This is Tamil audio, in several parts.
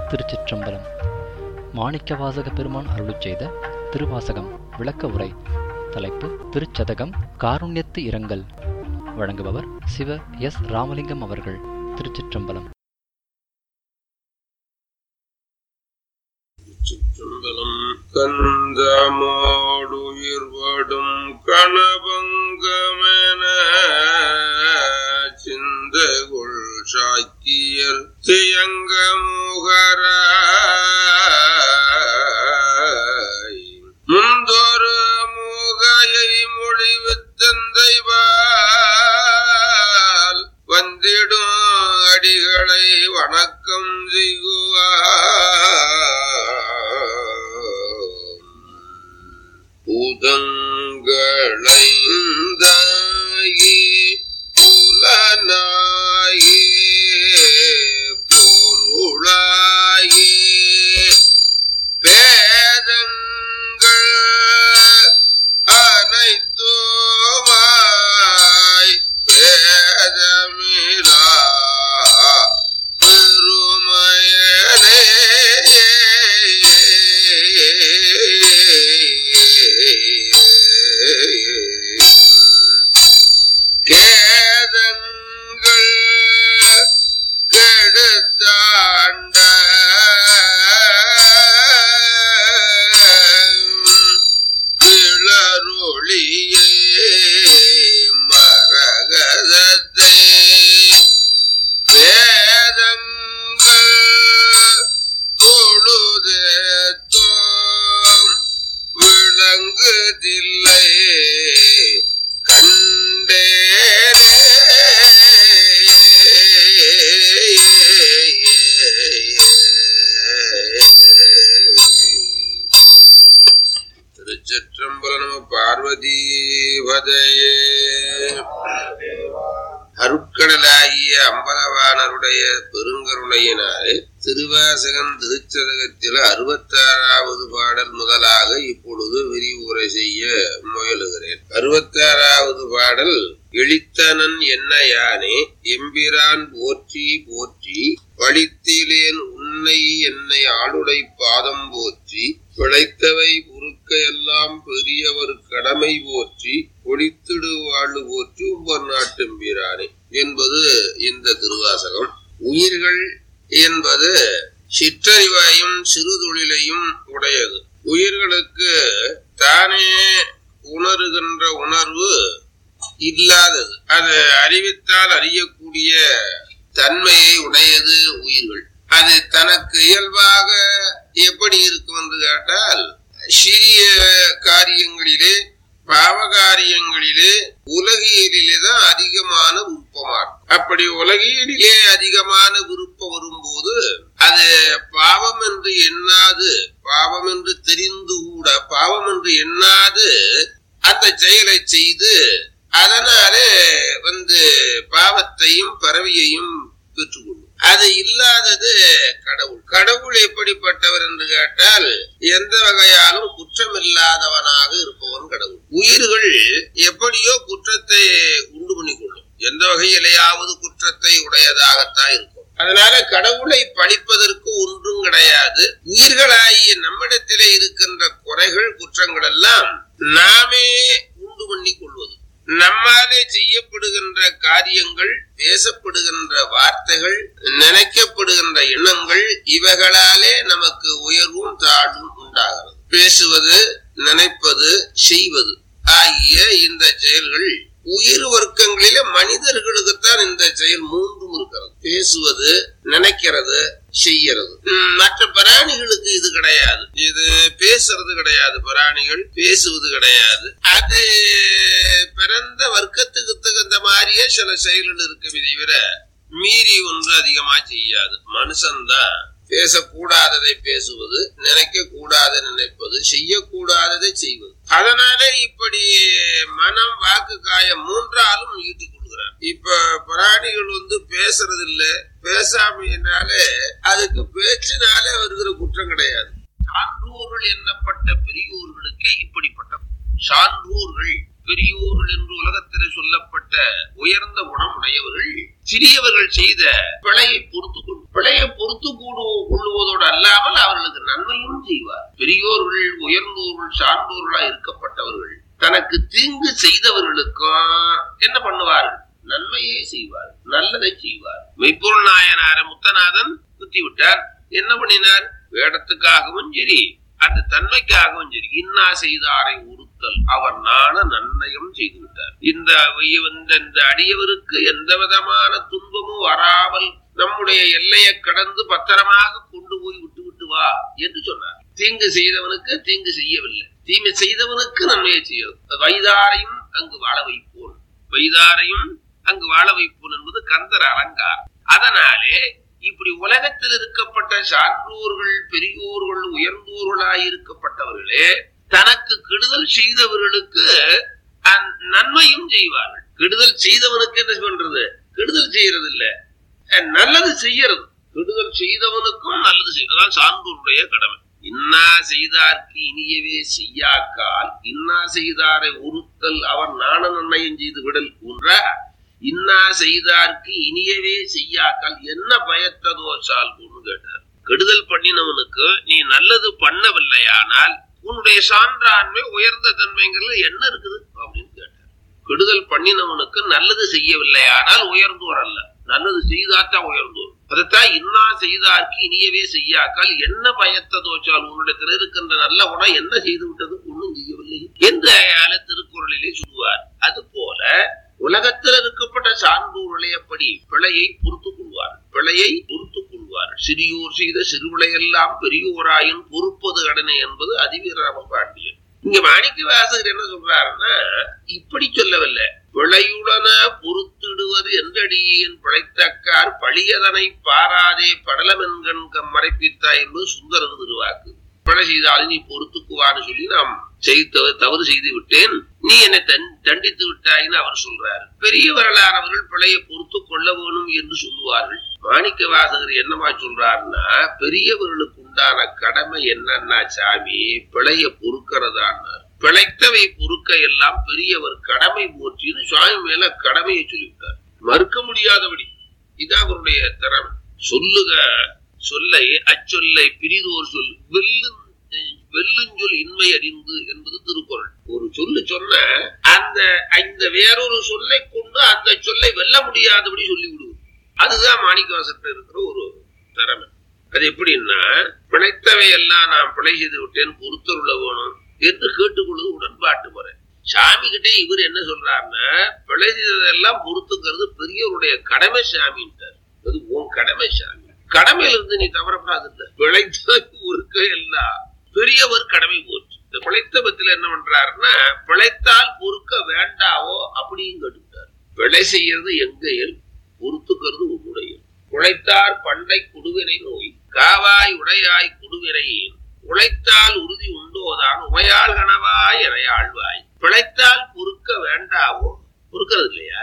திருச்சிற்றம்பலம் மாணிக்கவாசக பெருமான் அருளுச் செய்த திருவாசகம் விளக்க உரை தலைப்பு திருச்சதகம் காருண்யத்து இரங்கல் வழங்குபவர் சிவ எஸ் ராமலிங்கம் அவர்கள் திருச்சிற்றம்பலம் சிற்றம்பலம் கந்தமோடுயிர்வடும் கணபங்கமென சிந்தகுள் சாக்கியர் தியங்க முகராய் முந்தொரு முகையை மொழிவித்தந்தைவால் வந்திடும் அடிகளை வணக்கம் புதங்களைந்தாயி புலனாயி பொருளாயி பேதங்கள் அனைத்துமாய் பேதமிரா பெருமையனே கேதங்கள் கெடுத்தாண்ட கிளரொளியே மரகதத்தை வேதங்கள் தொழுதேத்தோம் விளங்குதில்லை கண்டேரே திருச்சிற்றம்பலம் நம பார்வதி பதையே அருட்கடலாகிய அம்பலவானருடைய பெருங்கருணையினாலே திருவாசகன் திருச்சதகத்தில் அறுபத்தாறாவது பாடல் முதலாக இப்பொழுது விரிவுரை செய்ய முயலுகிறேன் அறுபத்தாறாவது பாடல் எளித்தனன் என்ன யானே எம்பிரான் போற்றி போற்றி வழித்திலேன் உன்னை என்னை ஆளுடை பாதம் போற்றி பிழைத்தவை பொறுக்க எல்லாம் பெரியவர் கடமை போற்றி ஒளித்திடு வாழ்வு போற்றி உம்பர் நாட்டெம்பிரானே என்பது இந்த திருவாசகம் உயிர்கள் என்பது சிற்றறிவாயும் சிறு தொழிலையும் உடையது உயிர்களுக்கு தானே உணருகின்ற உணர்வு இல்லாதது அது அறிவித்தால் அறியக்கூடிய தன்மையை உடையது உயிர்கள் அது தனக்கு இயல்பாக எப்படி இருக்கும் என்று கேட்டால் சிறிய காரியங்களிலே பாவ காரியங்களிலே உலகியலிலே தான் அதிகமான விருப்பமாகும் அப்படி உலகியலிலே அதிகமான விருப்பம் வரும்போது அது பாவம் என்று எண்ணாது பாவம் என்று தெரிந்து கூட பாவம் என்று எண்ணாது அந்த செயலை செய்து அதனாலே வந்து பாவத்தையும் பறவையையும் பெற்றுக்கொள்ளும் அது இல்லாதது கடவுள் கடவுள் எப்படிப்பட்டவர் என்று கேட்டால் எந்த வகையாலும் குற்றமில்லாதவனாக இருப்பவன் கடவுள் உயிர்கள் எப்படியோ குற்றத்தை உண்டு பண்ணிக்கொள்ளும் எந்த வகையிலேயாவது குற்றத்தை உடையதாகத்தான் இருக்கும் அதனால கடவுளை பழிப்பதற்கு ஒன்றும் கிடையாது உயிர்களாகிய நம்மிடத்திலே இருக்கின்ற குறைகள் குற்றங்கள் எல்லாம் நாமே உண்டு பண்ணி கொள்வது நம்மாலே செய்யப்படுகின்ற காரியங்கள் பேசப்படுகின்ற வார்த்தைகள் நினைக்கப்படுகின்ற எண்ணங்கள் இவைகளாலே நமக்கு உயர்வும் தாழ்வும் உண்டாகிறது பேசுவது நினைப்பது செய்வது ஆகிய இந்த செயல்கள் உயிர் வர்க்கங்களிலே மனிதர்களுக்குத்தான் இந்த செயல் மூன்றும் இருக்கிறது பேசுவது நினைக்கிறது செய்யறது உம், மற்ற பிராணிகளுக்கு இது கிடையாது இது பேசுறது கிடையாது பிராணிகள் பேசுவது கிடையாது அது பிறந்த வர்க்கத்துக்கு தகுந்த மாதிரியே சில செயல்கள் இருக்குமே தவிர மீறி ஒன்று அதிகமா செய்யாது மனுஷன்தான் பேசக்கூடாததை பேசுவது நினைக்க கூடாத நினைப்பது செய்யக்கூடாததை செய்வது அதனாலே இப்படி மனம் வாக்கு காயம் மூன்றாலும் ஈட்டிக் கொள்கிறார் இப்ப பிராணிகள் வந்து பேசுறது இல்ல பேசாம என்றாலே அதுக்கு பேச்சினாலே வருகிற குற்றம் கிடையாது சான்றோர்கள் எண்ணப்பட்ட பெரியோர்களுக்கே இப்படிப்பட்ட சான்றோர்கள் பெரியோர்கள் என்று உலகத்திலே சொல்லப்பட்ட உயர்ந்த குணம் உடையவர்கள் சிறியவர்கள் செய்த பிழையை பொறுத்து கொள்ளும் பிழையை பொறுத்து கூடு கொள்ளுவதோடு பெரியோர்கள் உயர்ந்தோர்கள் சார்ந்தோர்களா இருக்கப்பட்டவர்கள் தனக்கு தீங்கு செய்தவர்களுக்கும் என்ன பண்ணுவார்கள் நன்மையே செய்வார் நல்லதை செய்வார் மெய்ப்பொருள் நாயனார முத்தநாதன் குத்தி விட்டார் என்ன பண்ணினார் வேடத்துக்காகவும் சரி அந்த தன்மைக்காகவும் சரி இன்னா செய்தாரை உறுத்தல் அவர் நாண நன்னயம் செய்து விட்டார் இந்த இந்த இந்த அடியவருக்கு எந்த விதமான துன்பமும் வராமல் நம்முடைய எல்லையை கடந்து பத்திரமாக கொண்டு போய் விட்டு விட்டு வா என்று சொன்னார் தீங்கு செய்தவனுக்கு தீங்கு செய்யவில்லை தீமை செய்தவனுக்கு நன்மையை செய்யும் வைதாரையும் அங்கு வாழ வைப்போன் வைதாரையும் அங்கு வாழ வைப்போன் என்பது கந்தர் அலங்கார் அதனாலே இப்படி உலகத்தில் இருக்கப்பட்ட சான்றோர்கள் பெரியோர்கள் உயர்ந்தோர்களாய் இருக்கப்பட்டவர்களே தனக்கு கெடுதல் செய்தவர்களுக்கு அந் நன்மையும் செய்வார்கள் கெடுதல் செய்தவனுக்கு என்ன பண்றது கெடுதல் செய்யறது இல்ல அஹ் நல்லது செய்யறது கெடுதல் செய்தவனுக்கும் நல்லது செய்ய அதான் சான்றோருடைய கடமை இன்னா செய்தார்க்கு இனியவே செய்யாக்கால் இன்னா செய்தாரை உறுத்தல் அவர் நாண நன்னயம் செய்து விடல் போன்ற இன்னா செய்தார்க்கு இனியவே செய்யாக்கால் என்ன பயத்ததோ சால்புன்னு கேட்டார் கெடுதல் பண்ணினவனுக்கு நீ நல்லது பண்ணவில்லையானால் உன்னுடைய சான்றாண்மை உயர்ந்த தன்மைங்கிறது என்ன இருக்குது அப்படின்னு கேட்டார் கெடுதல் பண்ணினவனுக்கு நல்லது செய்யவில்லையானால் உயர்ந்தோர் அல்ல நல்லது செய்தாத்தான் உயர்ந்தோர் அதைத்தான் இன்னா செய்தார்க்கு இனியவே செய்யாக்கால் என்ன பயத்ததோச்சால் உன்னிடத்தில் இருக்கின்ற நல்ல குணம் என்ன செய்து விட்டது ஒன்றும் செய்யவில்லை என்று அயால திருக்குறளிலே சொல்லுவார் அது போல உலகத்தில் இருக்கப்பட்ட சான்றோர்களை எப்படி பிழையை பொறுத்துக் கொள்வார் பிழையை பொறுத்துக் கொள்வார் சிறியோர் செய்த சிறுவிளையெல்லாம் பெரியோராயின் பொறுப்பது கடனை என்பது அதிவீரராம பாண்டியன் இங்க மாணிக்க வாசகர் என்ன சொல்றாருன்னா இப்படி சொல்லவில்லை பிழையுடன பொறுத்திடுவது என்றடியேன் பிழைத்தக்கார் பழியதனை பாராதே படலமென்கண் கம் மறைப்பித்தா என்பது சுந்தரது திருவாக்கு பிழை செய்தாலும் நீ பொறுத்துக்குவான்னு சொல்லி நாம் செய்த தவறு செய்து விட்டேன் நீ என்னை தன் தண்டித்து விட்டாயின்னு அவர் சொல்றாரு பெரியவர்களானவர்கள் பிழையை பொறுத்து கொள்ள வேணும் என்று சொல்லுவார்கள் மாணிக்க வாசகர் என்னமா சொல்றாருன்னா பெரியவர்களுக்கு உண்டான கடமை என்னன்னா சாமி பிழைய பொறுக்கிறதான்னார் பிழைத்தவை பொறுக்க எல்லாம் பெரியவர் கடமை போற்றின்னு சுவாமி மேல கடமையை சொல்லிவிட்டார் மறுக்க முடியாதபடி இதான் அவருடைய திறமை சொல்லுக சொல்லை அச்சொல்லை பிரிதோர் சொல் வெல்லு வெல்லுஞ்சொல் இன்மை அறிந்து என்பது திருக்குறள் ஒரு சொல்லு சொன்ன அந்த இந்த வேறொரு சொல்லை கொண்டு அந்த சொல்லை வெல்ல முடியாதபடி சொல்லி விடுவது அதுதான் மாணிக்கவாசத்தில் இருக்கிற ஒரு திறமை அது எப்படின்னா பிழைத்தவை எல்லாம் நான் பிழை செய்து விட்டேன் பொறுத்தருள வேணும் என்று கேட்டுக்கொள்வது உடன்பாட்டு முறை சாமி கிட்டே இவர் என்ன சொல்றாருன்னா பிழை செய்ததெல்லாம் பொறுத்துக்கிறது பெரியவருடைய கடமை சாமின்ட்டார் அது உன் கடமை சாமி கடமையில இருந்து நீ தவறப்படாது இல்ல பிழைத்த ஒருக்க எல்லாம் பெரியவர் கடமை போச்சு இந்த பிழைத்தபத்தில் என்ன பண்றாருன்னா பிழைத்தால் பொறுக்க வேண்டாவோ அப்படியும் கேட்டுட்டார் பிழை செய்யறது எங்க இயல் பொறுத்துக்கிறது உன்னுடைய உழைத்தார் பண்டை குடுவினை நோய் காவாய் உடையாய் குடுவினை உழைத்தால் உறுதி உண்டோதான் உமையாள் கனவாய் என ஆழ்வாய் பிழைத்தால் பொறுக்க வேண்டாவோ பொறுக்கிறது இல்லையா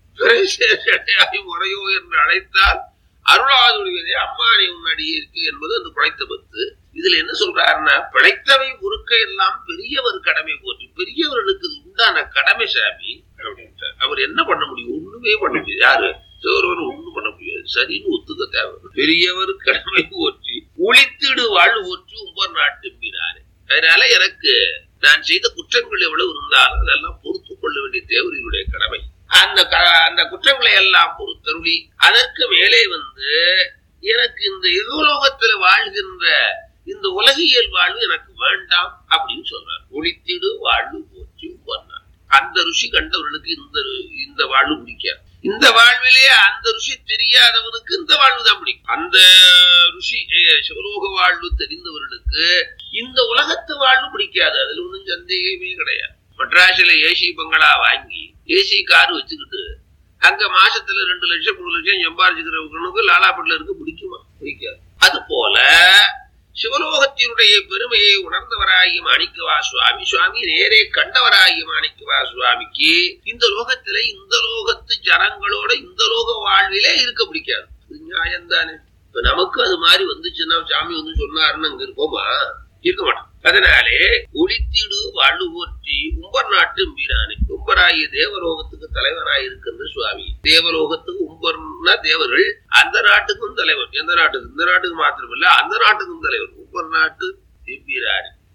பிழையாய் முறையோ என்று அழைத்தால் அருளாது ஒழிவதே அம்மானை உன்னடி இருக்கு என்பது அந்த பிழைத்த பத்து இதுல என்ன சொல்றாருன்னா பிழைத்தவை பொறுக்க எல்லாம் பெரியவர் கடமை போற்றி பெரியவர்களுக்கு இது உண்டான கடமை சாமி அப்படின்ட்டார் அவர் என்ன பண்ண முடியும் ஒண்ணுமே பண்ண முடியாது யாரு சிவருவர் ஒண்ணும் பண்ண முடியாது சரின்னு ஒத்துக்க தேவை பெரியவர் கடமை போற்றி ஒளித்திடு வாழ் போற்றி உம்பர் நாட்டும்பினாரு அதனால எனக்கு நான் செய்த குற்றங்கள் எவ்வளவு இருந்தாலும் அதெல்லாம் பொறுத்து கொள்ள வேண்டிய தேவரினுடைய கடமை அந்த அந்த குற்றங்களை எல்லாம் பொறுத்தருளி அதற்கு மேலே வந்து எனக்கு இந்த யுகலோகத்துல வாழ்கின்ற இந்த உலகியல் வாழ்வு எனக்கு வேண்டாம் அப்படின்னு சொல்றார் ஒளித்திடு வாழ்வு போற்றி உம்பர்னார் அந்த ருஷி கண்டவர்களுக்கு இந்த இந்த வாழ்வு பிடிக்காது இந்த வாழ்விலே அந்த ருஷி தெரியாதவனுக்கு இந்த வாழ்வு தான் பிடிக்கும் அந்த ருஷி சிவலோக வாழ்வு தெரிந்தவர்களுக்கு இந்த உலகத்து வாழ்வு பிடிக்காது அதுல ஒன்றும் சந்தேகமே கிடையாது மெட்ராஸ்ல ஏசி பங்களா வாங்கி ஏசி கார் வச்சுக்கிட்டு அங்க மாசத்துல ரெண்டு லட்சம் மூணு லட்சம் சம்பாதிச்சுக்கிறவங்களுக்கு லாலாப்பட்டில இருக்கு பிடிக்குமா பிடிக்காது அது போல சிவலோகத்தினுடைய பெருமையை உணர்ந்தவராகிய மாணிக்கவா சுவாமி சுவாமி நேரே கண்டவராகிய மாணிக்கவா சுவாமிக்கு இந்த லோகத்தில இந்த லோகத்து ஜனங்களோட இந்த லோக வாழ்விலே இருக்க பிடிக்காது நியாயம் தானே இப்ப நமக்கு அது மாதிரி வந்துச்சுன்னா சாமி வந்து சொன்னாருன்னு அங்க இருப்போமா இருக்க மாட்டோம் அதனாலே ஒளித்திடு வாழ்வு போற்றி உம்பர் நாட்டு மீரானே உம்பராகிய தேவலோகத்துக்கு தலைவராய் இருக்கின்ற சுவாமி தேவலோகத்துக்கு உம்பர்னா தேவர்கள் அந்த நாட்டுக்கும் தலைவர் எந்த நாட்டுக்கு இந்த நாட்டுக்கு மாத்திரமில்ல அந்த நாட்டுக்கும் தலைவர் உம்பர் நாட்டு எம்பீரானே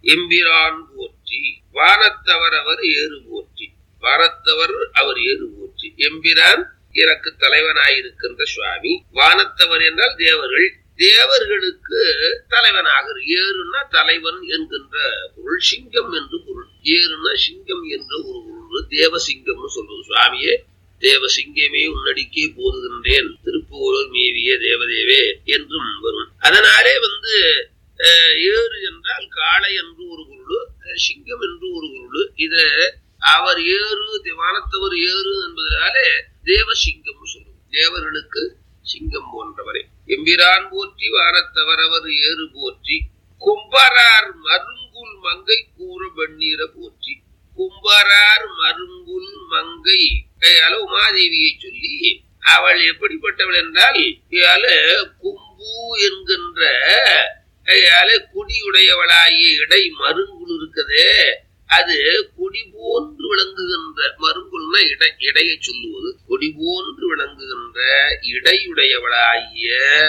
எம்பிரான் போற்றி வானத்தவர் அவர் ஏறு போற்றி வானத்தவர் அவர் ஏறு போற்றி எம்பிரான் எனக்கு தலைவனாயிருக்கின்ற சுவாமி வானத்தவர் என்றால் தேவர்கள் தேவர்களுக்கு தலைவனாக ஏறுனா தலைவன் என்கின்ற பொருள் சிங்கம் என்று பொருள் ஏறுனா சிங்கம் என்ற ஒரு பொருள் தேவசிங்கம்னு சொல்றது சுவாமியே தேவசிங்கமே உன்னடிக்கே போதுகின்றேன் திருப்பூரூர் மேவிய தேவதேவே என்றும் வரும் அதனாலே வந்து அஹ், ஏறு என்றால் காளை என்று ஒரு பொருள் அஹ், சிங்கம் என்று ஒரு பொருள் இத அவர் ஏறு வானத்தவர் ஏறு என்பதனாலே தேவசிங்கம் சொல்லும் தேவர்களுக்கு சிங்கம் போன்றவரே எம்பிரான் போற்றி வானத்தவர் அவர் ஏறு போற்றி கும்பரார் மருங்குல் மங்கை கூற வெண்ணீர போற்றி கும்பரார் மருங்குல் மங்கை கையால உமாதேவியை சொல்லி அவள் எப்படிப்பட்டவள் என்றால் இயால கும்பு என்கின்ற கையால குடியுடையவளாகிய இடை மருங்குல் இருக்குதே அது கொடி போன்று விளங்குகின்ற மருங்குல்னா இடை இடையை சொல்லுவது கொடி போன்று விளங்குகின்ற இடையுடையவளாகிய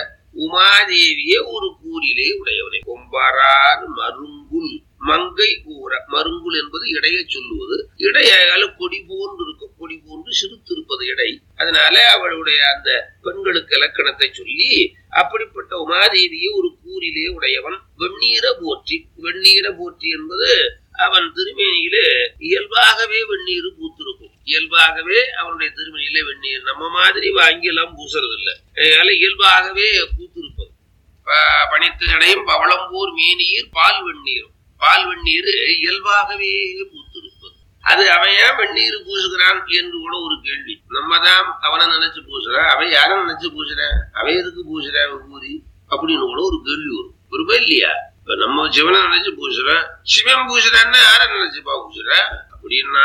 உமாதேவியே ஒரு கூறிலே உடையவனை கொம்பரார் மருங்குல் மங்கை கூற மருங்குல் என்பது இடையை சொல்லுவது இடையால கொடி போன்று இருக்கும் கொடி போன்று சிறுத்திருப்பது இடை அதனால அவளுடைய அந்த பெண்களுக்கு இலக்கணத்தை சொல்லி அப்படிப்பட்ட உமாதேவியை ஒரு கூறிலே உடையவன் வெண்ணீர போற்றி வெண்ணீர போற்றி என்பது அவன் திருமேனியிலே இயல்பாகவே வெந்நீர் பூத்திருக்கும் இயல்பாகவே அவனுடைய திருமேனியிலே வெந்நீர் நம்ம மாதிரி வாங்கி எல்லாம் பூசுறது இல்ல அதனால இயல்பாகவே பூத்திருப்பது ப- பனித்து இடையும் பவளம்பூர் மேனியீர் பால் வெந்நீரும் பால் வெந்நீர் இயல்பாகவே பூத்திருப்பது அது அவன் ஏன் வெந்நீர் பூசுகிறான் என்று கூட ஒரு கேள்வி நம்ம தான் அவனை நினைச்சு பூசுறான் அவன் யாரை நினைச்சு பூசுறான் அவன் எதுக்கு பூசுறான் ஊதி அப்படின்னு கூட ஒரு கேள்வி வரும் வருமா இல்லையா இப்ப நம்ம சிவனை நினைச்சு பூசுறோம் சிவன் பூசுறான்னா யார நினைச்சுப்பா பூசுற அப்படின்னா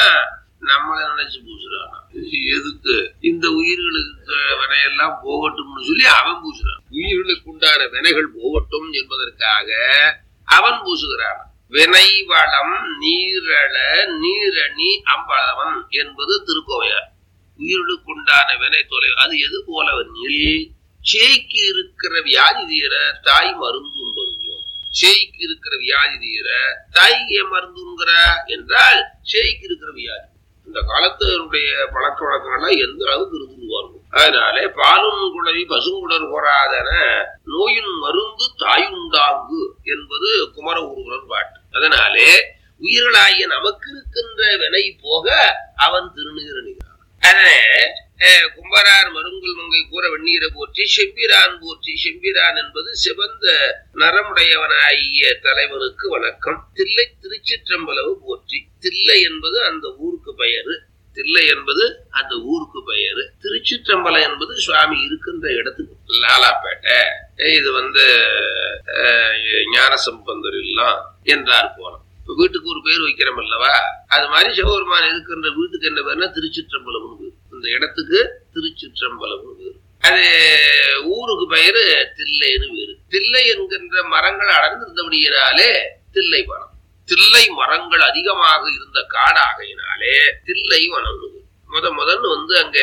நம்மளை நினைச்சு பூசுறான் எதுக்கு இந்த உயிர்களுக்கு வினையெல்லாம் போகட்டும்னு சொல்லி அவன் பூசுறான் உயிர்களுக்கு உண்டான வினைகள் போகட்டும் என்பதற்காக அவன் பூசுகிறான் வினை வளம் நீரள நீரணி அம்பளவன் என்பது திருக்கோவையார் உயிர்களுக்கு உண்டான வினை தொலை அது எது போலவெனில் சேய்க்கு இருக்கிற வியாதி தீர தாய் மருந்து உண்பதும் சேய்க்கு இருக்கிற வியாதி தீர தாய் ஏன் மருந்துங்கிற என்றால் சேய்க்கு இருக்கிற வியாதி இந்த காலத்தினுடைய பழக்க வழக்கங்கள்லாம் எந்த அளவுக்கு இருந்துருவார்கள் அதனாலே பாலும் குழவி பசுங்குடர் போராதன நோயின் மருந்து தாயுண்டாங்கு என்பது குமர உருவன் பாட்டு அதனாலே உயிர்களாகிய நமக்கு இருக்கின்ற வினை போக அவன் திருநீரணிகிறான் அதனே அஹ், கும்பரார் மருங்குல் மங்கை கூற வெந்நீரை போற்றி செம்பிரான் போற்றி செம்பிரான் என்பது சிவந்த நரமுடையவனாகிய தலைவனுக்கு வணக்கம் தில்லை திருச்சிற்றம்பலவு போற்றி தில்லை என்பது அந்த ஊருக்கு பெயரு தில்லை என்பது அந்த ஊருக்கு பெயரு திருச்சிற்றம்பலம் என்பது சுவாமி இருக்கின்ற இடத்துக்கு லாலாப்பேட்டை இது வந்து அஹ், ஞானசம்பந்தர் எல்லாம் என்றார் போனோம் இப்ப வீட்டுக்கு ஒரு பேர் வைக்கிறோம் அல்லவா அது மாதிரி சிவபெருமான் இருக்கின்ற வீட்டுக்கு என்ன பேர்னா திருச்சிற்றம்பலம் பேர் இந்த இடத்துக்கு திருச்சிற்றம்பலம் பேர் அது ஊருக்கு பெயரு தில்லைன்னு பேரு தில்லை என்கின்ற மரங்கள் அடர்ந்திருந்தபடியினாலே தில்லை வனம் தில்லை மரங்கள் அதிகமாக இருந்த காடாகையினாலே தில்லை வனம் முத முதல்ல வந்து அங்க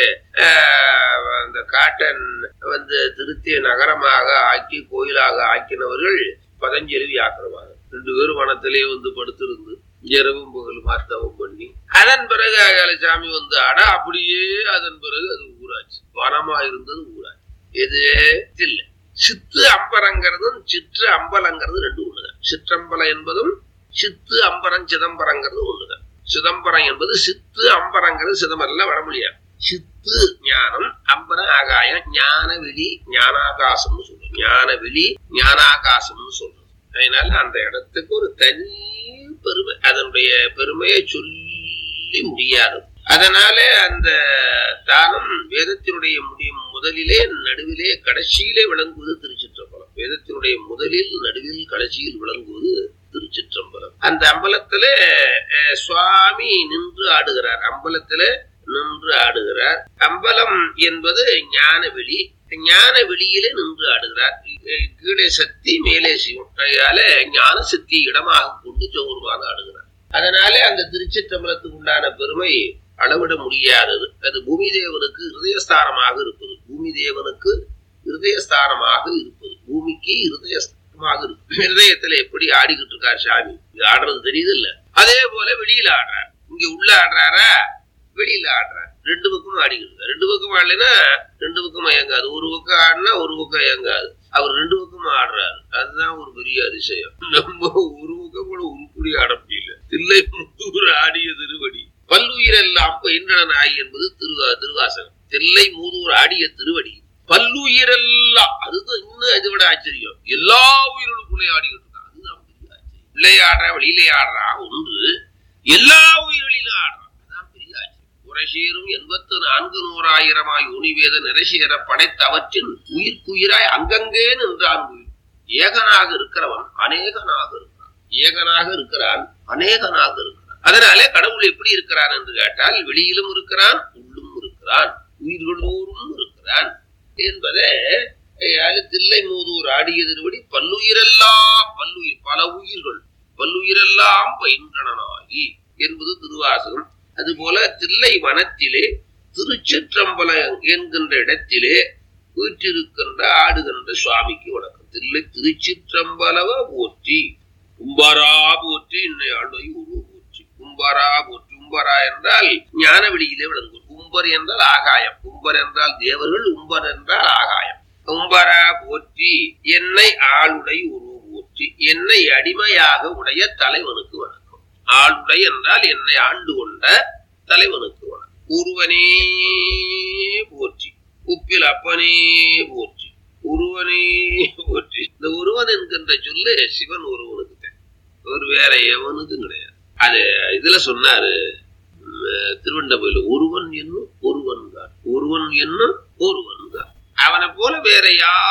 ஆஹ், அந்த காட்டன் வந்து திருத்திய நகரமாக ஆக்கி கோயிலாக ஆக்கினவர்கள் பதஞ்சலி ஆக்கிரமாக ரெண்டு பேரும் வனத்திலே வந்து படுத்திருந்து இரவும் பகல் மாத்தவம் பண்ணி அதன் பிறகு அகாலசாமி வந்து அட அப்படியே அதன் பிறகு அது ஊராட்சி வனமா இருந்தது ஊராட்சி எது தில்லை சித்து அம்பரங்கிறதும் சிற்று அம்பலங்கிறது ரெண்டு ஒண்ணுதான் சிற்றம்பலம் என்பதும் சித்து அம்பரம் சிதம்பரங்கிறது ஒண்ணுதான் சிதம்பரம் என்பது சித்து அம்பரங்கிறது சிதம்பரம் வர முடியாது சித்து ஞானம் அம்பரம் ஆகாயம் ஞான வெளி ஞானாகாசம்னு சொல்றோம் ஞான வெளி ஞானாகாசம்னு சொல்றோம் அதனால அந்த இடத்துக்கு ஒரு தனி பெருமை அதனுடைய பெருமையை சொல்லி முடியாது அதனால அந்த தானம் வேதத்தினுடைய முடியும் முதலிலே நடுவிலே கடைசியிலே விளங்குவது திருச்சிற்றம்பலம் வேதத்தினுடைய முதலில் நடுவில் கடைசியில் விளங்குவது திருச்சிற்றம்பலம் அந்த அம்பலத்துல அஹ், சுவாமி நின்று ஆடுகிறார் அம்பலத்துல நின்று ஆடுகிறார் அம்பலம் என்பது ஞான வெளி ஞான வெளியிலே நின்று ஆடுகிறார் அஹ், கீழே சக்தி மேலே சிவம் அதனால ஞான சக்தி இடமாக கொண்டு சௌர்வாக ஆடுகிறார் அதனால அந்த திருச்சிற்றம்பலத்துக்கு உண்டான பெருமை அளவிட முடியாதது அது பூமி தேவனுக்கு இருதயஸ்தானமாக இருப்பது பூமி தேவனுக்கு இருதயஸ்தானமாக இருப்பது பூமிக்கு இருதய பிரகாசமாக இருக்கு ஹிருதயத்துல எப்படி ஆடிக்கிட்டு இருக்கார் சாமி இது ஆடுறது தெரியுது இல்ல அதே போல வெளியில ஆடுறார் இங்க உள்ள ஆடுறாரா வெளியில ஆடுறார் ரெண்டு பக்கமும் ஆடிக்கிட்டு இருக்காரு ரெண்டு பக்கம் ஆடலைன்னா ரெண்டு பக்கமும் இயங்காது ஒரு பக்கம் ஆடினா ஒரு பக்கம் இயங்காது அவர் ரெண்டு பக்கமும் ஆடுறாரு அதுதான் ஒரு பெரிய அதிசயம் நம்ம ஒரு பக்கம் கூட உருப்படி ஆட முடியல தில்லை முத்தூர் ஆடிய திருவடி பல்லுயிரெல்லாம் பயின்றன நாய் என்பது திருவா திருவாசகம் தில்லை மூதூர் ஆடிய திருவடி பல்லுயிரெல்லாம் அதுதான் இன்னும் இதை விட ஆச்சரியம் எல்லா உயிர்களுக்குள்ளே ஆடிக்கிட்டு இருக்கான் அதுதான் பெரிய ஆச்சரியம் உள்ளே ஆடுறா வெளியிலே ஆடுறா ஒன்று எல்லா உயிர்களிலும் ஆடுறான் அதான் பெரிய ஆச்சரியம் உரசேரும் எண்பத்து நான்கு நூறாயிரமாய் உனிவேத நிரசேர படைத்தவற்றின் உயிர்க்குயிராய் அங்கங்கே நின்றான் உயிர் ஏகனாக இருக்கிறவன் அநேகனாக இருக்கிறான் ஏகனாக இருக்கிறான் அநேகனாக இருக்கிறான் அதனாலே கடவுள் எப்படி இருக்கிறான் என்று கேட்டால் வெளியிலும் இருக்கிறான் உள்ளும் இருக்கிறான் உயிர்களோரும் இருக்கிறான் என்பதை அஹ், தில்லை மூதூர் ஆடிய திருவடி பல்லுயிரெல்லாம் பல்லுயிர் பல உயிர்கள் பல்லுயிரெல்லாம் பயின்றனாகி என்பது திருவாசகம் அதுபோல தில்லை வனத்திலே திருச்சிற்றம்பலம் என்கின்ற இடத்திலே வீற்றிருக்கின்ற ஆடுகின்ற சுவாமிக்கு வணக்கம் தில்லை திருச்சிற்றம்பலவ போற்றி கும்பரா போற்றி இன்னை ஆண்டை உருவ போற்றி கும்பரா போற்றி கும்பரா என்றால் ஞான வெளியிலே விளங்கும் கும்பர் என்றால் ஆகாயம் கும்பர் என்றால் தேவர்கள் உம்பர் என்றால் ஆகாயம் கும்பரா போற்றி என்னை ஆளுடை உருவ போற்றி என்னை அடிமையாக உடைய தலைவனுக்கு வணக்கம் ஆளுடை என்றால் என்னை ஆண்டு கொண்ட தலைவனுக்கு வணக்கம் ஒருவனே போற்றி உப்பில் அப்பனே போற்றி ஒருவனே போற்றி இந்த ஒருவன் என்கின்ற சொல்லு சிவன் ஒருவனுக்கு தான் ஒரு வேற எவனுக்கும் கிடையாது அது இதுல சொன்னாரு உம், திருவண்ணாமலையில ஒருவன் என்னும் ஒருவன் தான் ஒருவன் என்னும் ஒருவன் தான் அவனை போல வேற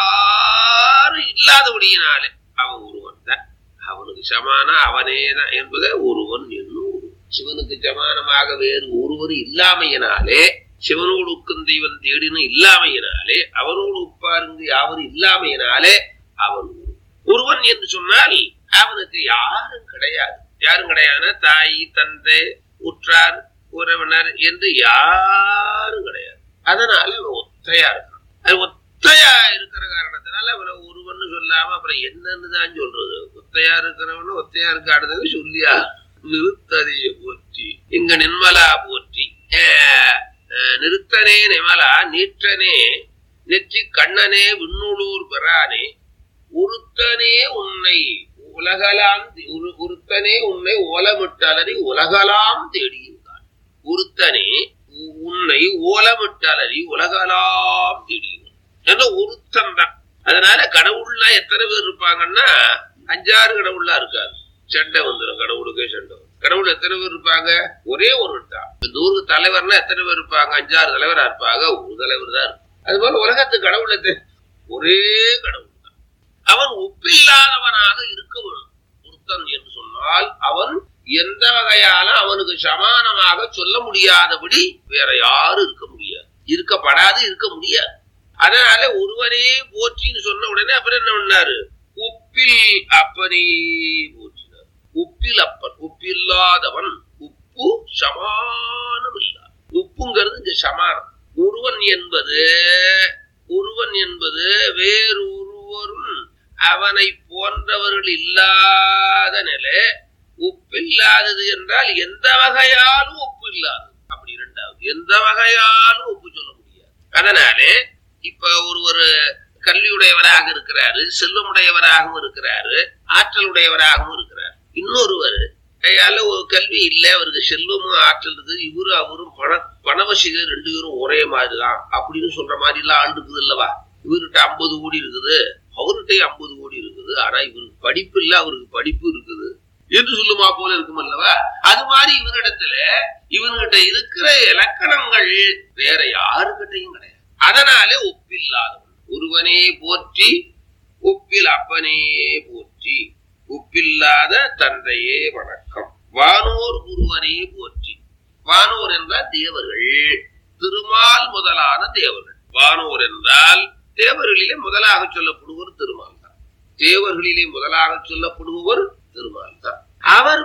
யாரும் இல்லாதபடியினாலே அவன் ஒருவன் தான் அவனுக்கு சமான அவனே தான் என்பதை ஒருவன் என்னும் ஒருவன். சிவனுக்கு சமானமாக வேறு ஒருவர் இல்லாமையினாலே சிவனோடு உக்கும் தெய்வன் தேடினும் இல்லாமையினாலே அவனோடு உப்பாருங்க யாவரும் இல்லாமையினாலே அவன் ஒருவன். ஒருவன் என்று சொன்னால் அவனுக்கு யாரும் கிடையாது யாரும் கிடையாதுன்னா தாய் தந்தை உற்றார் உறவினர் என்று யாரும் கிடையாது அதனால அவன் ஒத்தையா இருக்கான் அது ஒத்தையா இருக்கிற காரணத்தினால அவனை ஒருவன் சொல்லாம அப்புறம் என்னன்னு தான் சொல்றது ஒத்தையா இருக்கிறவன ஒத்தையா இருக்காடுறது சொல்லியா நிறுத்ததைய போற்றி இங்க நிர்மலா போற்றி அஹ், அஹ், நிறுத்தனே நிமலா நீற்றனே நெற்றி கண்ணனே விண்ணுளூர் பெறானே ஒருத்தனே உன்னை உலகலாம் தி- ஒரு- ஒருத்தனே உன்னை ஓலமிட்டலறி உலகலாம் தேடியிருக்கான் ஒருத்தனே உ- உன்னை ஓலமிட்டலறி உலகலாம் தேடியிருக்கான் ஏன்னா ஒருத்தன் தான் அதனால கடவுள்னா எத்தனை பேர் இருப்பாங்கன்னா அஞ்சாறு கடவுள்லாம் இருக்காது சண்டை வந்துடும் கடவுளுக்கே சண்டை வரும். கடவுள் எத்தனை பேர் இருப்பாங்க ஒரே ஒரு தான் இந்த ஊருக்கு தலைவர்னா எத்தனை பேர் இருப்பாங்க அஞ்சாறு தலைவரா இருப்பாங்க ஒரு தலைவர் தான் இருப்பாங்க. அது போல உலகத்து கடவுள் எத்தனை- ஒரே கடவுள் தான் அவன் ஒப்பில்லாதவனாக இருக்க வேண்டும் ஒருத்தன் என்று சொன்னால் அவன் எந்த வகையால அவனுக்கு சமானமாக சொல்ல முடியாதபடி வேற யாரும் இருக்க முடியாது இருக்கப்படாது இருக்க முடியாது அதனால ஒருவரே போற்றின்னு சொன்ன உடனே அப்புறம் என்ன பண்ணாரு உப்பில் அப்பனே போற்றினார் உப்பில் அப்பன் உப்பில்லாதவன் உப்பு சமானம் இல்லாத உப்புங்கிறது இங்க சமானம் ஒருவன் என்பது ஒருவன் என்பது வேறொருவரும் அவனை போன்றவர்கள் இல்லாத நிலை ஒப்பில்லாதது என்றால் எந்த வகையாலும் ஒப்பு இல்லாதது அப்படி இரண்டாவது எந்த வகையாலும் ஒப்பு சொல்ல முடியாது அதனாலே இப்ப ஒரு ஒரு கல்வியுடையவராக இருக்கிறாரு செல்வமுடையவராகவும் இருக்கிறாரு ஆற்றலுடையவராகவும் இருக்கிறார் இன்னொருவர் கையால ஒரு கல்வி இல்லை அவருக்கு செல்வமும் ஆற்றல் இருக்குது இவரு அவரும் பண பணவசிகள் ரெண்டு பேரும் ஒரே மாதிரிதான் அப்படின்னு சொல்ற மாதிரி எல்லாம் ஆண்டு இருக்குது இல்லவா இவர்கிட்ட ஐம்பது கோடி இருக்குது அவர்கிட்ட ஐம்பது கோடி இருக்குது ஆனா இவருக்கு படிப்பு இல்ல அவருக்கு படிப்பு இருக்குது என்று சொல்லுமா போல இருக்கும் அல்லவா அது மாதிரி இவரிடத்துல இவன்கிட்ட இருக்கிற இலக்கணங்கள் வேற யாருக்கிட்டையும் கிடையாது அதனாலே ஒப்பில்லாதவன் ஒருவனே போற்றி ஒப்பில் அப்பனே போற்றி ஒப்பில்லாத தந்தையே வணக்கம் வானோர் ஒருவனே போற்றி வானோர் என்றால் தேவர்கள் திருமால் முதலான தேவர்கள் வானோர் என்றால் தேவர்களிலே முதலாக சொல்லப்படுவர் திருமால் தான் தேவர்களிலே முதலாக சொல்லப்படுபவர் திருமால் தான் அவர்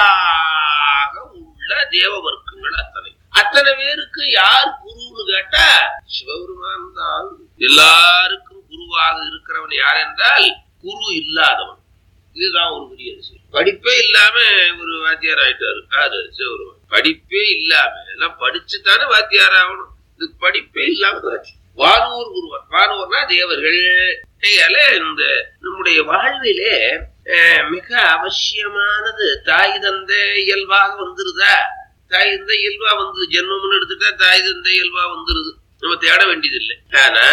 முதலாக உள்ள தேவ வர்க்கங்கள் அத்தனை அத்தனை பேருக்கு யார் குருன்னு கேட்டா சிவபெருமான் தான் எல்லாருக்கும் குருவாக இருக்கிறவன் யார் என்றால் குரு இல்லாதவன் இதுதான் ஒரு பெரிய விஷயம் படிப்பே இல்லாம ஒரு வாத்தியார் ஆயிட்டாரு அது சிவருமன் படிப்பே இல்லாம எல்லாம் படிச்சுதானே வாத்தியார் ஆகணும் இது படிப்பே இல்லாம வாத்தியார். வானூர் குருவன் வானூர்னா தேவர்கள் கையால இந்த நம்முடைய வாழ்விலே அஹ், மிக அவசியமானது தாய் தந்தை இயல்பாக வந்துருதா தாய் தந்தை இயல்பா வந்து ஜென்மம்னு எடுத்துட்டா தாய் தந்தை இயல்பா வந்துருது நம்ம தேட வேண்டியதில்லை ஆனா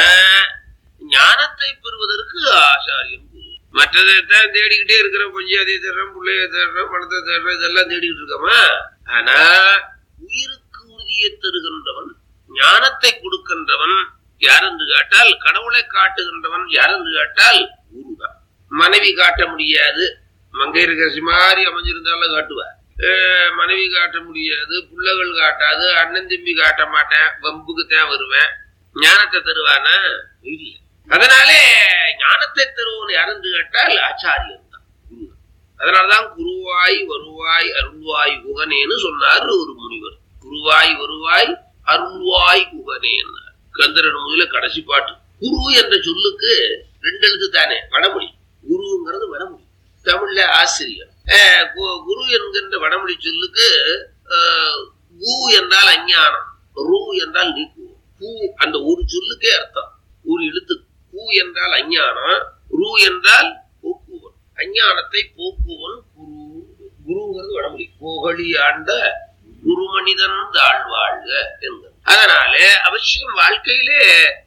ஞானத்தை பெறுவதற்கு ஆச்சாரியன் குரு மற்றதை தான் தேடிக்கிட்டே இருக்கிற பஞ்சாதியை தேடுறோம் பிள்ளைய தேடுறோம் பணத்தை தேடுறோம் இதெல்லாம் தேடிக்கிட்டு இருக்கோமா ஆனா உயிருக்கு உறுதியை தருகின்றவன் ஞானத்தை கொடுக்கின்றவன் யார் என்று கேட்டால் கடவுளை காட்டுகின்றவன் யார் என்று கேட்டால் குருதான் மனைவி காட்ட முடியாது மங்கையரசி மாதிரி அமைஞ்சிருந்தாலும் காட்டுவார் அஹ் மனைவி காட்ட முடியாது பிள்ளைகள் காட்டாது அண்ணன் தம்பி காட்ட மாட்டேன் வம்புக்கு தான் வருவேன் ஞானத்தை தருவானா இல்லை அதனாலே ஞானத்தை தருவன் யாருந்து கேட்டால் ஆச்சாரியன் தான் குரு. அதனாலதான் குருவாய் வருவாய் அருள்வாய் குகனேன்னு சொன்னார் ஒரு முனிவர் குருவாய் வருவாய் அருள்வாய் குகனேன்னு கந்தரன் முதல கடைசி பாட்டு குரு என்ற சொல்லுக்கு ரெண்டு எழுத்து தானே வடமொழி குருங்கிறது வடமொழி தமிழ்ல ஆசிரியர் அஹ் கு- குரு என்கின்ற வடமொழி சொல்லுக்கு அஹ், கு என்றால் அஞ்ஞானம் ரு என்றால் நீக்குவோம் பூ அந்த ஒரு சொல்லுக்கே அர்த்தம் ஒரு எழுத்து பூ என்றால் அஞ்ஞானம் ரு என்றால் போக்குவன் அஞ்ஞானத்தை போக்குவன் குரு குருங்கிறது வடமொழி புகழி ஆண்ட குரு மனிதன் தாழ்வாழ்க என்கிறது அதனால அவசியம் வாழ்க்கையிலே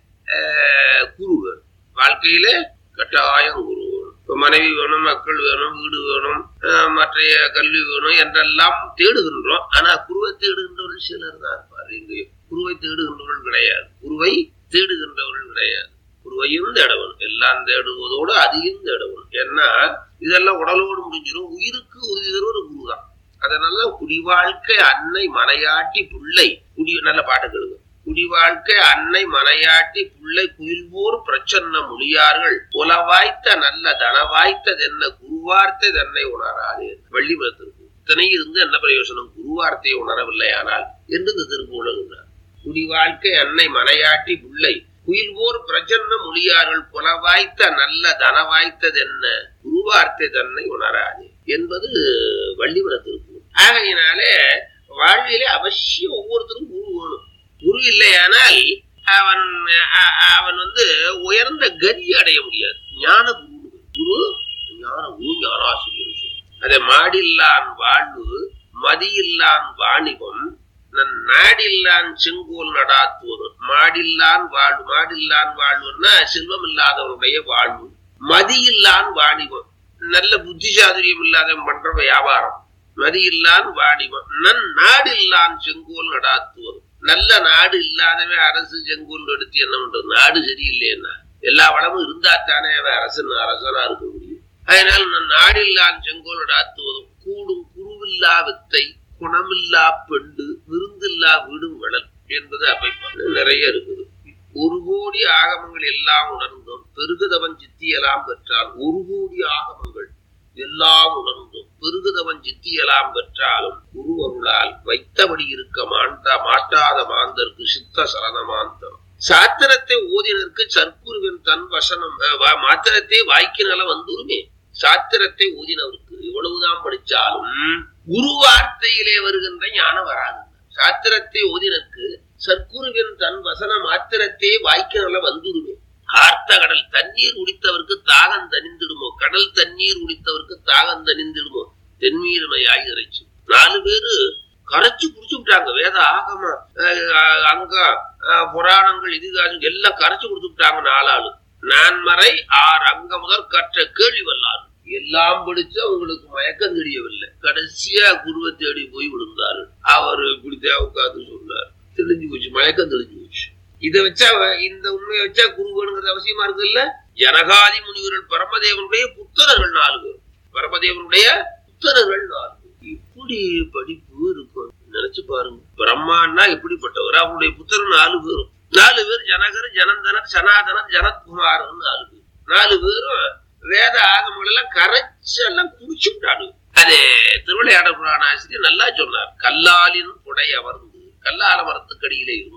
அஹ், குரு வேணும் வாழ்க்கையிலே கட்டாயம் குரு வேணும் இப்ப மனைவி வேணும் மக்கள் வேணும் வீடு வேணும் அஹ், மற்றைய கல்வி வேணும் என்றெல்லாம் தேடுகின்றோம் ஆனா குருவை தேடுகின்றவர்கள் சிலர் தான் இருப்பார் இங்கு குருவை தேடுகின்றவர்கள் கிடையாது குருவை தேடுகின்றவர்கள் கிடையாது குருவையும் தேடவன் எல்லாம் தேடுவதோடு அதையும் தேடவன் ஏன்னா இதெல்லாம் உடலோடு முடிஞ்சிடும் உயிருக்கு உறுதி தருவது குரு தான் அதனால குடி வாழ்க்கை அன்னை மனையாட்டி புள்ளை குடி நல்ல பாட்டு கேளுங்க குடி வாழ்க்கை அன்னை மனையாட்டி புள்ளை குயில்போர் பிரச்சன்ன மொழியார்கள் புலவாய்த்த நல்ல தனவாய்த்ததென்ன குருவார்த்தை தன்னை உணராது வள்ளிபுரத்திற்கு இத்தனை இருந்து என்ன பிரயோசனம் குருவார்த்தையை உணரவில்லை ஆனால் என்று இந்த திருப்பு உணர்கிறார் குடி வாழ்க்கை அன்னை மனையாட்டி புள்ளை குயில்போர் பிரச்சன்ன மொழியார்கள் புலவாய்த்த நல்ல தனவாய்த்ததென்ன குருவார்த்தை தன்னை உணராது என்பது வள்ளிமன திருப்பூர் ஆகையினாலே வாழ்விலே அவசியம் ஒவ்வொருத்தரும் குரு வேணும் குரு இல்லையானால் அவன் அ- அவன் வந்து உயர்ந்த கதி அடைய முடியாது ஞான குரு குரு ஞான குரு ஞானாசிரியர் சொல்லு. அதை மாடில்லான் வாழ்வு மதியில்லான் வாணிபம் நன் நாடில்லான் செங்கோல் நடாத்துவது மாடில்லான் வாழ்வு மாடில்லான் வாழ்வுன்னா செல்வம் இல்லாதவனுடைய வாழ்வு மதியில்லான் வாணிபம் நல்ல புத்திசாதுரியம் இல்லாதவன் பண்ற வியாபாரம் மதியில்லான் வாணிபம் நன் நாடில்லான் செங்கோல் நடாத்துவது நல்ல நாடு இல்லாதவன் அரசு செங்கோல் எடுத்து என்ன பண்றது நாடு சரியில்லைன்னா எல்லா வளமும் இருந்தா தானே அவன் அரசன் அரசனா இருக்க முடியும் அதனால நான் நாடில்லான் செங்கோல் நடாத்துவதும் கூடும் குருவில்லா வித்தை குணமில்லா பெண்டு விருந்தில்லா வீடும் வளல் என்பது அமைப்பு நிறைய இருக்குது ஒரு கோடி ஆகமங்கள் எல்லாம் உணர்ந்தோம் பெருகுதவன் சித்தியெல்லாம் பெற்றால் ஒரு கோடி ஆகமங்கள் எல்லாம் உணர்ந்தோம் பெருகுதவன் சித்தியெல்லாம் பெற்றாலும் குரு அருளால் வைத்தபடி இருக்க மாண்டா மாட்டாத மாந்தருக்கு சித்த சரணமாந்தம் சாத்திரத்தை ஓதினருக்கு சற்குருவின் தன் வசனம் அஹ், வா- மாத்திரத்தை வாய்க்கினால வந்துருமே சாத்திரத்தை ஓதினவருக்கு எவ்வளவுதான் படிச்சாலும் குரு வார்த்தையிலே வருகின்ற ஞானம் வராது சாத்திரத்தை ஓதினருக்கு சற்குருவின் தன் வசன மாத்திரத்தே வாய்க்கினால வந்துருமே ஆர்த்த கடல் தண்ணீர் குடித்தவருக்கு தாகம் தணிந்திடுமோ கடல் தண்ணீர் குடித்தவருக்கு தாகம் தணிந்திடுமோ தென்மீரமையாய் இறைச்சு நாலு பேரு கரைச்சு குடிச்சு விட்டாங்க வேத ஆகம அஹ், அங்க அஹ், புராணங்கள் இதிகாசம் எல்லாம் கரைச்சு குடிச்சு விட்டாங்க நாலாளு நான்மறை ஆறு அங்க முதல் கற்ற கேள்வி வல்லாறு எல்லாம் படிச்சு அவங்களுக்கு மயக்கம் தெரியவில்லை கடைசியா குருவை தேடி போய் விழுந்தாரு அவர் இப்படித்தான் உட்கார்ந்து சொன்னார் தெளிஞ்சு போச்சு மயக்கம் தெளிஞ்சு போச்சு இதை வச்சா அவ- இந்த உண்மையை வச்சா குரு வேணுங்கிறது அவசியமா இருக்கு இல்ல ஜனகாதி முனிவர்கள் பரமதேவனுடைய புத்தரர்கள் நாலு பேர் பரமதேவனுடைய புத்தரர்கள் நாலு பேர் எப்படி படிப்பு இருக்கும் நினைச்சு பாருங்க பிரம்மான்னா எப்படிப்பட்டவர் அவருடைய புத்தர் நாலு பேரும் நாலு பேர் ஜனகர் ஜனந்தனர் சனாதனர் ஜனத்குமார் நாலு பேர் நாலு பேரும் வேத ஆகமங்கள் எல்லாம் கரைச்சு எல்லாம் குடிச்சு விட்டாடு அது திருவிளையாடல் புராண ஆசிரியர் நல்லா சொன்னார் கல்லாலின் புடை அமர்ந்து கல்லால மரத்துக்கடியிலே இருந்து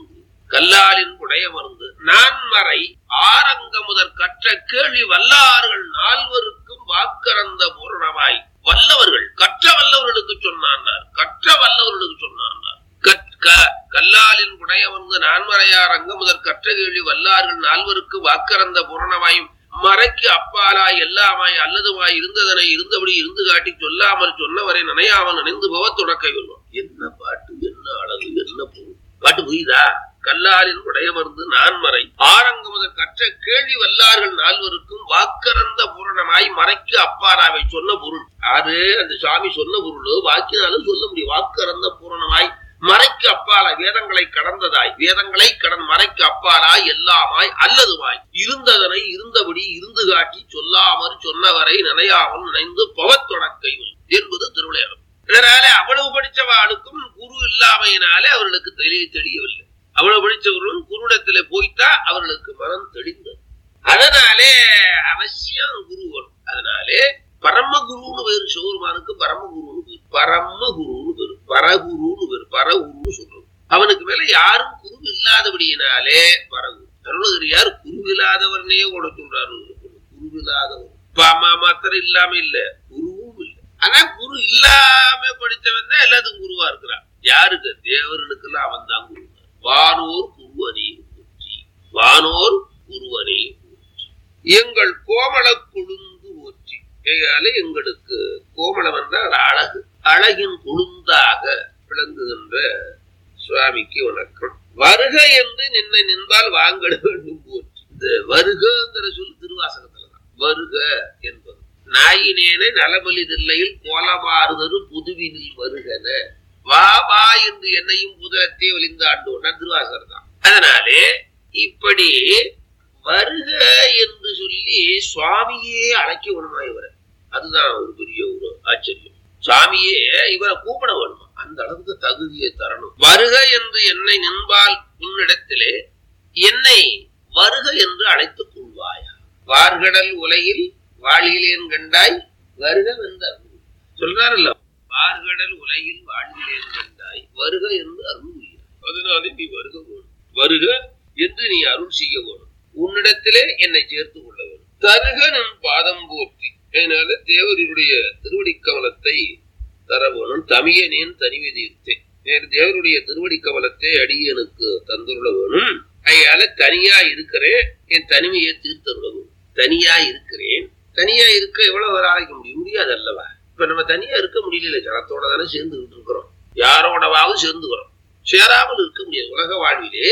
கல்லாலின் புடையமர்ந்து நான்மறை ஆரங்க முதற் கற்ற கேள்வி வல்லார்கள் நால்வருக்கும் வாக்கறந்த பூரணமாய் வல்லவர்கள் கற்ற வல்லவர்களுக்கு சொன்னான் கற்ற வல்லவர்களுக்கு சொன்னான் கற்க கல்லாலின் புடையமர்ந்து நான்மறையார் அங்க முதற் கற்ற கேள்வி வல்லார்கள் நால்வருக்கு வாக்கறந்த பூரணமாயும் மறைக்கு அப்பாலாய் எல்லாமாய் அல்லதுமாய் இருந்ததனை இருந்தபடி இருந்து காட்டி சொல்லாமல் சொன்னவரை நினையாமல் நினைந்து போக தொடக்கை கொள்வோம் என்ன பாட்டு என்ன அழகு என்ன பொருள் பாட்டு புரியுதா கல்லாரின் உடையமர்ந்து நான்மறை ஆரங்க முதல் கற்ற கேள்வி வல்லார்கள் நால்வருக்கும் வாக்கறந்த பூரணமாய் மறைக்கு அப்பாராவை சொன்ன பொருள் அது அந்த சுவாமி சொன்ன பொருள் வாக்கினாலும் சொல்ல முடியும் வாக்கறந்த பூரணமாய் மறைக்கு அப்பாலாய் வேதங்களை கடந்ததாய் வேதங்களை கடன் மறைக்கு அப்பாலாய் எல்லாமாய் அல்லதுமாய் இருந்ததனை இருந்தபடி இருந்து காட்டி சொல்லாமல் சொன்னவரை நினையாமல் நினைந்து பவத்தொடக்கை என்பது திருவிளையாடல் இதனால அவ்வளவு படிச்சவாளுக்கும் குரு இல்லாமையினாலே அவர்களுக்கு தெளிய தெரியவில்லை அவ்வளவு படிச்சவர்களும் குருடத்திலே போய்த்தா அவர்களுக்கு மனம் தெளிந்தது அதனாலே அவசியம் குரு வரும் அதனாலே பரமகுருன்னு பேரு சிவருமானுக்கு பரமகுருன்னு பேரு பரமகுருன்னு பேரு பரகுருன்னு பேரு பரகுருன்னு சொல்றது அவனுக்கு மேல யாரும் குரு இல்லாதபடியினாலே பரகுரு அருணகிரியார் குரு இல்லாதவர்னே கூட சொல்றாரு குரு இல்லாதவர் மாத்திரம் இல்லாம இல்ல குருவும் இல்ல ஆனா குரு இல்லாம படிச்சவன் தான் எல்லாத்துக்கும் குருவா இருக்கிறான் யாருக்கு தேவர்களுக்கு எல்லாம் அவன் தான் குரு வானோர் குருவனே போற்றி வானோர் குருவனே போற்றி எங்கள் கோமள கொழுந்து போற்றி கையால எங்களுக்கு கோமளம் என்றால் அழகு அழகின் கொழுந்தாக விளங்குகின்ற சுவாமிக்கு வணக்கம் வருக என்று நின்னை நின்றால் வாங்கட வேண்டும் போற்றி இந்த வருகங்கிற சொல் திருவாசகத்துலதான் வருக என்பது நாயினேன நலமலி தில்லையில் கோலமாறுதரு புதுவினில் வருகன வா வா என்று என்னையும் புதலத்தே ஒளிந்து ஆண்டோம் திருவாசகர் தான் அதனாலே இப்படி வருக என்று சொல்லி சுவாமியே அழைக்க வேணுமா இவரை அதுதான் ஒரு பெரிய ஒரு ஆச்சரியம் சுவாமியே இவரை கூப்பிட வேணுமா அந்த அளவுக்கு தகுதியை தரணும் வருக என்று என்னை நின்பால் உன்னிடத்திலே என்னை வருக என்று அழைத்துக் கொள்வாயா வார்கடல் உலகில் வாழிலேன் கண்டாய் வருக வெந்தார் சொல்றாருல்ல வார்கடல் உலகில் வாழ்கிறேன் கண்டாய் வருக என்று அருள் அதனாலே நீ வருக வேணும் வருக என்று நீ அருள் செய்ய வேணும் உன்னிடத்திலே என்னை சேர்த்து கொள்ள வேண்டும் தருக நம் பாதம் போற்றி அதனால தேவருடைய திருவடி கவலத்தை தர வேணும் தமியனேன் தனிமை தீர்த்தேன் வேறு தேவருடைய திருவடி கவலத்தை அடியனுக்கு தந்துள்ள வேணும் அதனால தனியா இருக்கிறேன் என் தனிமையை தீர்த்தருள வேணும் தனியா இருக்கிறேன் தனியா இருக்க எவ்வளவு ஆராய்க்க முடியும் முடியாது அல்லவா இப்ப நம்ம தனியா இருக்க முடியல ஜனத்தோட தானே சேர்ந்துகிட்டு இருக்கிறோம் யாரோடவாவது சேர்ந்துக்கிறோம் சேராமல் இருக்க முடியாது உலக வாழ்விலே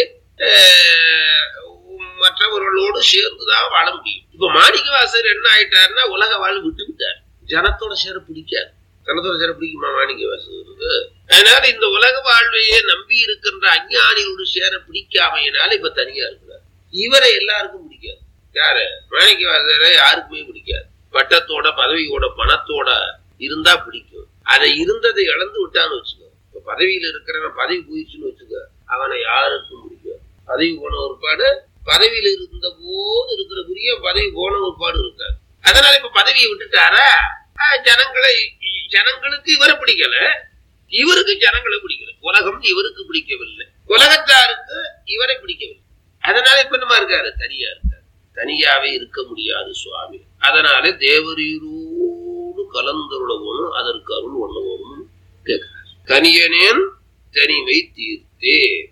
மற்றவர்களோடு சேர்ந்துதான் வாழ முடியும் இப்ப மாணிக்க வாசர் என்ன ஆயிட்டாருன்னா உலக வாழ்வு விட்டு விட்டார் ஜனத்தோட சேர பிடிக்காது ஜனத்தோட சேர பிடிக்குமா மாணிக்க வாசகருக்கு அதனால இந்த உலக வாழ்வையே நம்பி இருக்கின்ற அஞ்ஞானிகளோடு சேர பிடிக்காமையினால இப்ப தனியா இருக்கிறார் இவரை எல்லாருக்கும் பிடிக்காது யாரு மாணிக்க வாசகரை யாருக்குமே பிடிக்காது பட்டத்தோட பதவியோட பணத்தோட இருந்தா பிடிக்கும் அதை இருந்ததை இழந்து விட்டான்னு வச்சுக்கோ இப்ப பதவியில இருக்கிறவன் பதவி போயிடுச்சுன்னு வச்சுக்கோ அவனை யாருக்கும் பிடிக்காது பதவி போன ஒருபாடு பதவியில இருந்த போது இருக்கிற புரிய பதவி போன ஒருபாடு இருக்காது அதனால இப்ப பதவியை விட்டுட்டாரா ஜனங்களை ஜனங்களுக்கு இவரை பிடிக்கல இவருக்கு ஜனங்களை பிடிக்கல உலகம் இவருக்கு பிடிக்கவில்லை உலகத்தாருக்கு இவரை பிடிக்கவில்லை அதனால இப்ப என்னமா இருக்காரு தனியா இருக்காரு தனியாவே இருக்க முடியாது சுவாமி அதனால தேவரீரோடு கலந்துள்ளவனும் அதற்கு அருள் ஒண்ணு கேட்கிறார் கனியனேன் தனிமை தீர்த்தே